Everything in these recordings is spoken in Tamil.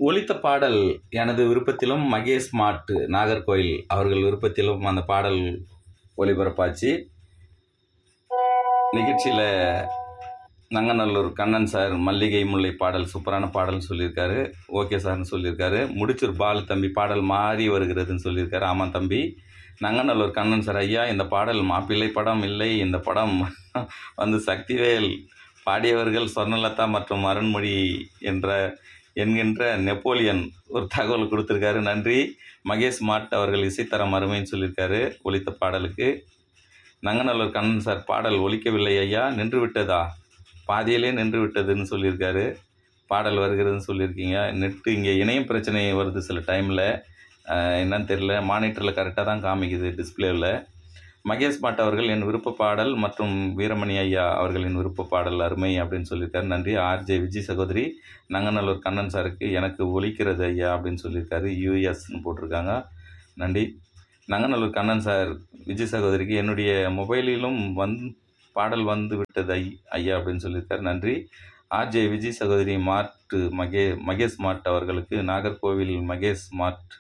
ஒலித்த பாடல் எனது விருப்பத்திலும் மகேஷ் மாட்டு நாகர்கோயில் அவர்கள் விருப்பத்திலும் அந்த பாடல் ஒளிபரப்பாச்சு நிகழ்ச்சியில் நங்கநல்லூர் கண்ணன் சார் மல்லிகை முல்லை பாடல் சூப்பரான பாடல் சொல்லியிருக்காரு ஓகே சார்னு சொல்லியிருக்காரு முடிச்சூர் பால் தம்பி பாடல் மாறி வருகிறதுன்னு சொல்லியிருக்காரு ஆமாம் தம்பி நங்கநல்லூர் கண்ணன் சார் ஐயா இந்த பாடல் மாப்பிள்ளை படம் இல்லை இந்த படம் வந்து சக்திவேல் பாடியவர்கள் சொர்ணலதா மற்றும் அருண்மொழி என்ற என்கின்ற நெப்போலியன் ஒரு தகவல் கொடுத்துருக்காரு நன்றி மகேஷ் மாட் அவர்கள் இசைத்தரம் அருமைன்னு சொல்லியிருக்காரு ஒலித்த பாடலுக்கு நங்கநல்லூர் கண்ணன் சார் பாடல் ஒலிக்கவில்லை ஐயா நின்று விட்டதா பாதியிலே நின்று விட்டதுன்னு சொல்லியிருக்காரு பாடல் வருகிறதுன்னு சொல்லியிருக்கீங்க நெட்டு இங்கே இணையம் பிரச்சனை வருது சில டைமில் என்னன்னு தெரியல மானிட்டரில் கரெக்டாக தான் காமிக்குது டிஸ்பிளேவில் மகேஷ் பாட் அவர்கள் என் விருப்ப பாடல் மற்றும் வீரமணி ஐயா அவர்களின் விருப்ப பாடல் அருமை அப்படின்னு சொல்லியிருக்காரு நன்றி ஆர்ஜே விஜய் சகோதரி நங்கநல்லூர் கண்ணன் சாருக்கு எனக்கு ஒலிக்கிறது ஐயா அப்படின்னு சொல்லியிருக்காரு யூஎஸ்ன்னு போட்டிருக்காங்க நன்றி நங்கநல்லூர் கண்ணன் சார் விஜய் சகோதரிக்கு என்னுடைய மொபைலிலும் வந் பாடல் வந்து விட்டது ஐ ஐயா அப்படின்னு சொல்லியிருக்காரு நன்றி ஆர்ஜே விஜய் சகோதரி மார்ட் மகே மகேஷ் மார்ட் அவர்களுக்கு நாகர்கோவில் மகேஷ் மார்ட்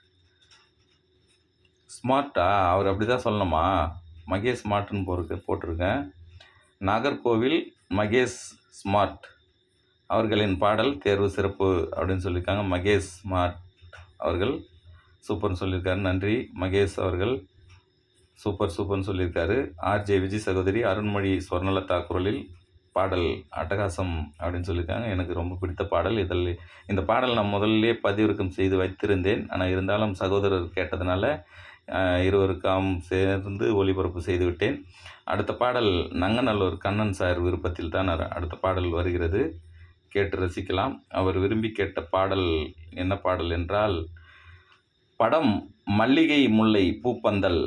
ஸ்மார்ட்டா அவர் அப்படி தான் சொல்லணுமா மகேஷ் ஸ்மார்ட்னு போருக்கு போட்டிருக்கேன் நாகர்கோவில் மகேஷ் ஸ்மார்ட் அவர்களின் பாடல் தேர்வு சிறப்பு அப்படின்னு சொல்லியிருக்காங்க மகேஷ் ஸ்மார்ட் அவர்கள் சூப்பர்னு சொல்லியிருக்காரு நன்றி மகேஷ் அவர்கள் சூப்பர் சூப்பர்னு சொல்லியிருக்காரு ஆர்ஜே விஜய் சகோதரி அருண்மொழி ஸ்வர்ணலதா குரலில் பாடல் அட்டகாசம் அப்படின்னு சொல்லியிருக்காங்க எனக்கு ரொம்ப பிடித்த பாடல் இதில் இந்த பாடல் நான் முதல்லே பதிவிறக்கம் செய்து வைத்திருந்தேன் ஆனால் இருந்தாலும் சகோதரர் கேட்டதுனால அஹ், இருவருக்காம் சேர்ந்து ஒளிபரப்பு செய்து விட்டேன் அடுத்த பாடல் நங்கநல்லூர் கண்ணன் சார் விருப்பத்தில் தான் அ- அடுத்த பாடல் வருகிறது கேட்டு ரசிக்கலாம் அவர் விரும்பி கேட்ட பாடல் என்ன பாடல் என்றால் படம் மல்லிகை முல்லை பூப்பந்தல்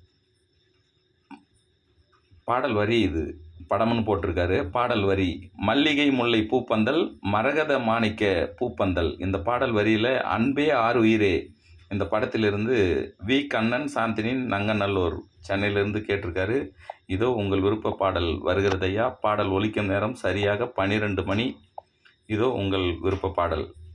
பாடல் வரி இது படம்னு போட்டிருக்காரு பாடல் வரி மல்லிகை முல்லை பூப்பந்தல் மரகத மாணிக்க பூப்பந்தல் இந்த பாடல் வரியில் அன்பே ஆறு உயிரே இந்த படத்திலிருந்து வி கண்ணன் சாந்தினின் நங்கநல்லூர் சென்னையிலிருந்து கேட்டிருக்காரு இதோ உங்கள் விருப்ப பாடல் வருகிறதையா பாடல் ஒலிக்கும் நேரம் சரியாக பன்னிரெண்டு மணி இதோ உங்கள் விருப்ப பாடல்